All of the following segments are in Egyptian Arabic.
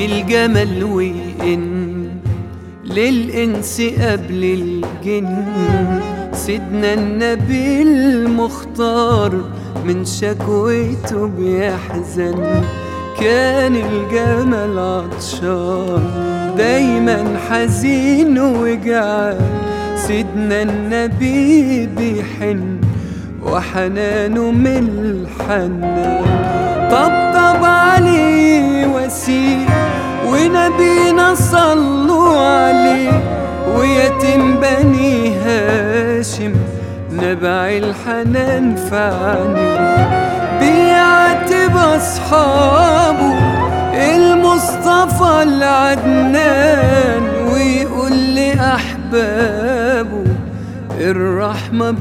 الجمل ويئن للإنس قبل الجن سيدنا النبي المختار من شكوته بيحزن كان الجمل عطشان دايما حزين وجعان سيدنا النبي بيحن وحنانه من الحنان طبطب عليه وسيل ونبينا صلوا عليه ويتم بني هاشم نبع الحنان فعني بيعتب أصحابه المصطفى العدنان ويقول لأحبابه الرحمة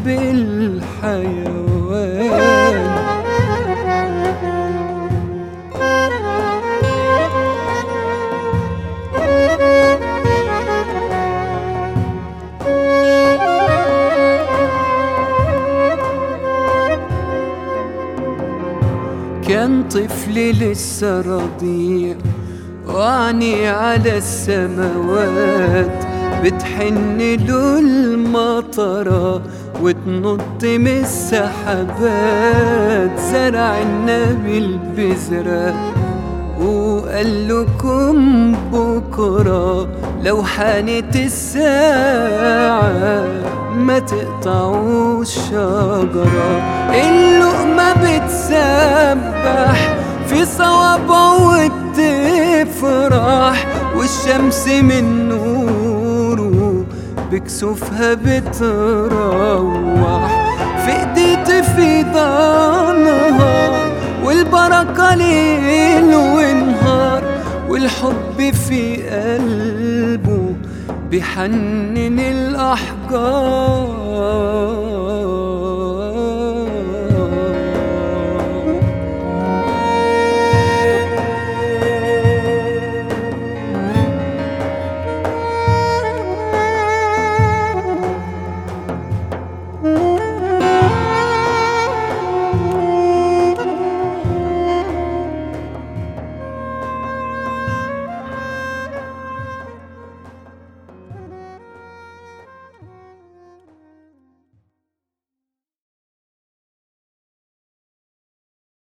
بالحيوان كان طفل لسه رضيع وعني على السماوات بتحن له المطرة وتنط من السحابات زرع النبي البذرة وقال لكم بكرة لو حانت الساعة ما تقطعوا الشجرة اللقمة بتسبح في صوابعه وبتفرح والشمس من نوره بكسوفها بتروح في ايدي في نهار والبركة ليل ونهار والحب في قلبه بيحنن الأحجار